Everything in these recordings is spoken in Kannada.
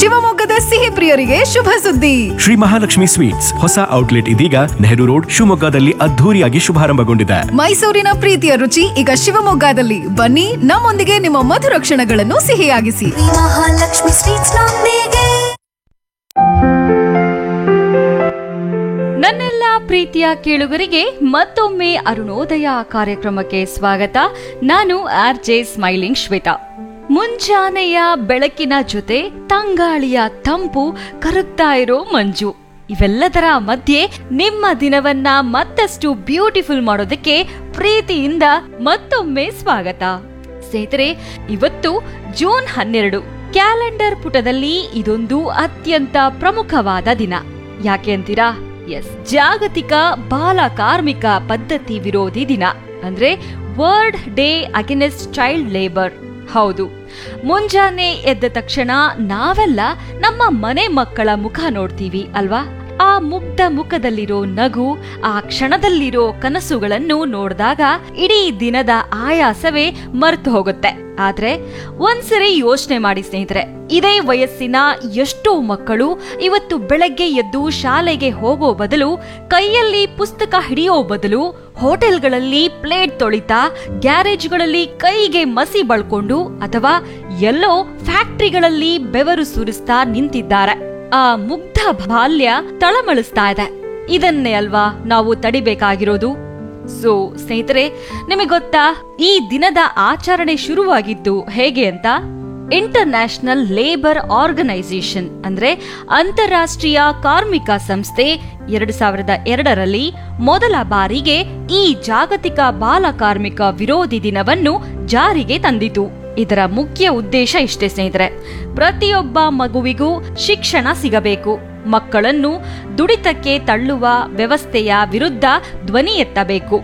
ಶಿವಮೊಗ್ಗದ ಸಿಹಿ ಪ್ರಿಯರಿಗೆ ಶುಭ ಸುದ್ದಿ ಶ್ರೀ ಮಹಾಲಕ್ಷ್ಮಿ ಸ್ವೀಟ್ಸ್ ಹೊಸ ಔಟ್ಲೆಟ್ ಇದೀಗ ನೆಹರು ರೋಡ್ ಶಿವಮೊಗ್ಗದಲ್ಲಿ ಅದ್ಧೂರಿಯಾಗಿ ಶುಭಾರಂಭಗೊಂಡಿದೆ ಮೈಸೂರಿನ ಪ್ರೀತಿಯ ರುಚಿ ಈಗ ಶಿವಮೊಗ್ಗದಲ್ಲಿ ಬನ್ನಿ ನಮ್ಮೊಂದಿಗೆ ನಿಮ್ಮ ಮಧುರ ಕ್ಷಣಗಳನ್ನು ಸಿಹಿಯಾಗಿಸಿ ಮಹಾಲಕ್ಷ್ಮಿ ಸ್ವೀಟ್ಸ್ ನೊಂದಿಗೆ ನನ್ನೆಲ್ಲ ಪ್ರೀತಿಯ ಕೇಳುಗರಿಗೆ ಮತ್ತೊಮ್ಮೆ ಅರುಣೋದಯ ಕಾರ್ಯಕ್ರಮಕ್ಕೆ ಸ್ವಾಗತ ನಾನು ಆರ್ ಜೆ ಸ್ಮೈಲಿಂಗ್ ಶ್ವೇತಾ ಮುಂಜಾನೆಯ ಬೆಳಕಿನ ಜೊತೆ ತಂಗಾಳಿಯ ತಂಪು ಕರುಗ್ತಾ ಇರೋ ಮಂಜು ಇವೆಲ್ಲದರ ಮಧ್ಯೆ ನಿಮ್ಮ ದಿನವನ್ನ ಮತ್ತಷ್ಟು ಬ್ಯೂಟಿಫುಲ್ ಮಾಡೋದಕ್ಕೆ ಪ್ರೀತಿಯಿಂದ ಮತ್ತೊಮ್ಮೆ ಸ್ವಾಗತ ಸ್ನೇಹಿತರೆ ಇವತ್ತು ಜೂನ್ ಹನ್ನೆರಡು ಕ್ಯಾಲೆಂಡರ್ ಪುಟದಲ್ಲಿ ಇದೊಂದು ಅತ್ಯಂತ ಪ್ರಮುಖವಾದ ದಿನ ಯಾಕೆ ಅಂತೀರಾ ಎಸ್ ಜಾಗತಿಕ ಬಾಲ ಕಾರ್ಮಿಕ ಪದ್ಧತಿ ವಿರೋಧಿ ದಿನ ಅಂದ್ರೆ world day against child labour ಹೌದು ಮುಂಜಾನೆ ಎದ್ದ ತಕ್ಷಣ ನಾವೆಲ್ಲ ನಮ್ಮ ಮನೆ ಮಕ್ಕಳ ಮುಖ ನೋಡ್ತೀವಿ ಅಲ್ವಾ ಆ ಮುಗ್ಧ ಮುಖದಲ್ಲಿರೋ ನಗು ಆ ಕ್ಷಣದಲ್ಲಿರೋ ಕನಸುಗಳನ್ನು ನೋಡಿದಾಗ ಇಡೀ ದಿನದ ಆಯಾಸವೇ ಮರೆತು ಹೋಗುತ್ತೆ ಆದ್ರೆ ಒಂದ್ಸರಿ ಯೋಚನೆ ಮಾಡಿ ಸ್ನೇಹಿತರೆ ಇದೇ ವಯಸ್ಸಿನ ಎಷ್ಟೋ ಮಕ್ಕಳು ಇವತ್ತು ಬೆಳಗ್ಗೆ ಎದ್ದು ಶಾಲೆಗೆ ಹೋಗೋ ಬದಲು ಕೈಯಲ್ಲಿ ಪುಸ್ತಕ ಹಿಡಿಯೋ ಬದಲು ಹೋಟೆಲ್ಗಳಲ್ಲಿ ಪ್ಲೇಟ್ ತೊಳಿತಾ ಗ್ಯಾರೇಜ್ಗಳಲ್ಲಿ ಕೈಗೆ ಮಸಿ ಬಳ್ಕೊಂಡು ಅಥವಾ ಎಲ್ಲೋ ಫ್ಯಾಕ್ಟ್ರಿಗಳಲ್ಲಿ ಬೆವರು ಸುರಿಸ್ತಾ ನಿಂತಿದ್ದಾರೆ ಆ ಮುಗ್ಧ ಬಾಲ್ಯ ತಳಮಳಿಸ್ತಾ ಇದೆ ಇದನ್ನೇ ಅಲ್ವಾ ನಾವು ತಡಿಬೇಕಾಗಿರೋದು ಸೊ ಸ್ನೇಹಿತರೆ ನಿಮಗೆ ಗೊತ್ತಾ ಈ ದಿನದ ಆಚರಣೆ ಶುರುವಾಗಿದ್ದು ಹೇಗೆ ಅಂತ ಇಂಟರ್ ನ್ಯಾಷನಲ್ ಲೇಬರ್ ಆರ್ಗನೈಸೇಷನ್ ಅಂದ್ರೆ ಅಂತಾರಾಷ್ಟ್ರೀಯ ಕಾರ್ಮಿಕ ಸಂಸ್ಥೆ ಎರಡು ಸಾವಿರದ ಎರಡರಲ್ಲಿ ಮೊದಲ ಬಾರಿಗೆ ಈ ಜಾಗತಿಕ ಬಾಲ ಕಾರ್ಮಿಕ ವಿರೋಧಿ ದಿನವನ್ನು ಜಾರಿಗೆ ತಂದಿತು ಇದರ ಮುಖ್ಯ ಉದ್ದೇಶ ಇಷ್ಟೇ ಸ್ನೇಹಿತರೆ ಪ್ರತಿಯೊಬ್ಬ ಮಗುವಿಗೂ ಶಿಕ್ಷಣ ಸಿಗಬೇಕು ಮಕ್ಕಳನ್ನು ದುಡಿತಕ್ಕೆ ತಳ್ಳುವ ವ್ಯವಸ್ಥೆಯ ವಿರುದ್ಧ ಧ್ವನಿ ಎತ್ತಬೇಕು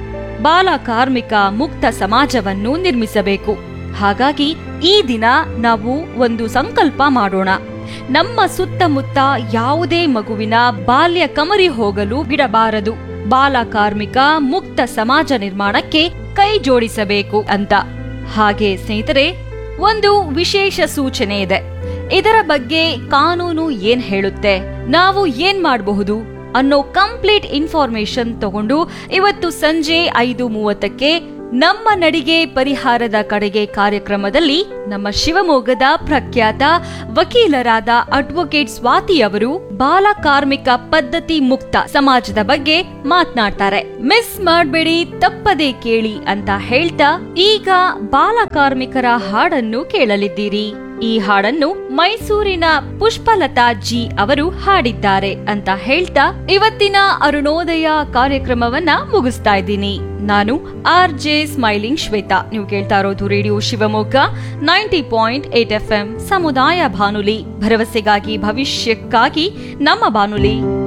ಬಾಲ ಕಾರ್ಮಿಕ ಮುಕ್ತ ಸಮಾಜವನ್ನು ನಿರ್ಮಿಸಬೇಕು ಹಾಗಾಗಿ ಈ ದಿನ ನಾವು ಒಂದು ಸಂಕಲ್ಪ ಮಾಡೋಣ ನಮ್ಮ ಸುತ್ತಮುತ್ತ ಯಾವುದೇ ಮಗುವಿನ ಬಾಲ್ಯ ಕಮರಿ ಹೋಗಲು ಬಿಡಬಾರದು ಬಾಲ ಕಾರ್ಮಿಕ ಮುಕ್ತ ಸಮಾಜ ನಿರ್ಮಾಣಕ್ಕೆ ಕೈ ಜೋಡಿಸಬೇಕು ಅಂತ ಹಾಗೆ ಸ್ನೇಹಿತರೆ ಒಂದು ವಿಶೇಷ ಸೂಚನೆ ಇದೆ ಇದರ ಬಗ್ಗೆ ಕಾನೂನು ಏನ್ ಹೇಳುತ್ತೆ ನಾವು ಏನ್ ಮಾಡಬಹುದು ಅನ್ನೋ ಕಂಪ್ಲೀಟ್ ಇನ್ಫಾರ್ಮೇಶನ್ ತಗೊಂಡು ಇವತ್ತು ಸಂಜೆ ಐದು ಮೂವತ್ತಕ್ಕೆ ನಮ್ಮ ನಡಿಗೆ ಪರಿಹಾರದ ಕಡೆಗೆ ಕಾರ್ಯಕ್ರಮದಲ್ಲಿ ನಮ್ಮ ಶಿವಮೊಗ್ಗದ ಪ್ರಖ್ಯಾತ ವಕೀಲರಾದ ಅಡ್ವೊಕೇಟ್ ಸ್ವಾತಿ ಅವರು ಬಾಲ ಕಾರ್ಮಿಕ ಪದ್ಧತಿ ಮುಕ್ತ ಸಮಾಜದ ಬಗ್ಗೆ ಮಾತನಾಡ್ತಾರೆ ಮಿಸ್ ಮಾಡಬೇಡಿ ತಪ್ಪದೇ ಕೇಳಿ ಅಂತ ಹೇಳ್ತಾ ಈಗ ಬಾಲ ಕಾರ್ಮಿಕರ ಹಾಡನ್ನು ಕೇಳಲಿದ್ದೀರಿ ಈ ಹಾಡನ್ನು ಮೈಸೂರಿನ ಪುಷ್ಪಲತಾ ಜಿ ಅವರು ಹಾಡಿದ್ದಾರೆ ಅಂತ ಹೇಳ್ತಾ ಇವತ್ತಿನ ಅರುಣೋದಯ ಕಾರ್ಯಕ್ರಮವನ್ನ ಮುಗಿಸ್ತಾ ಇದ್ದೀನಿ ನಾನು ಆರ್ ಜೆ ಸ್ಮೈಲಿಂಗ್ ಶ್ವೇತಾ ನೀವು ಕೇಳ್ತಾ ಇರೋದು radio Shivamogga ninety point eight F M ಸಮುದಾಯ ಬಾನುಲಿ ಭರವಸೆಗಾಗಿ ಭವಿಷ್ಯಕ್ಕಾಗಿ ನಮ್ಮ ಬಾನುಲಿ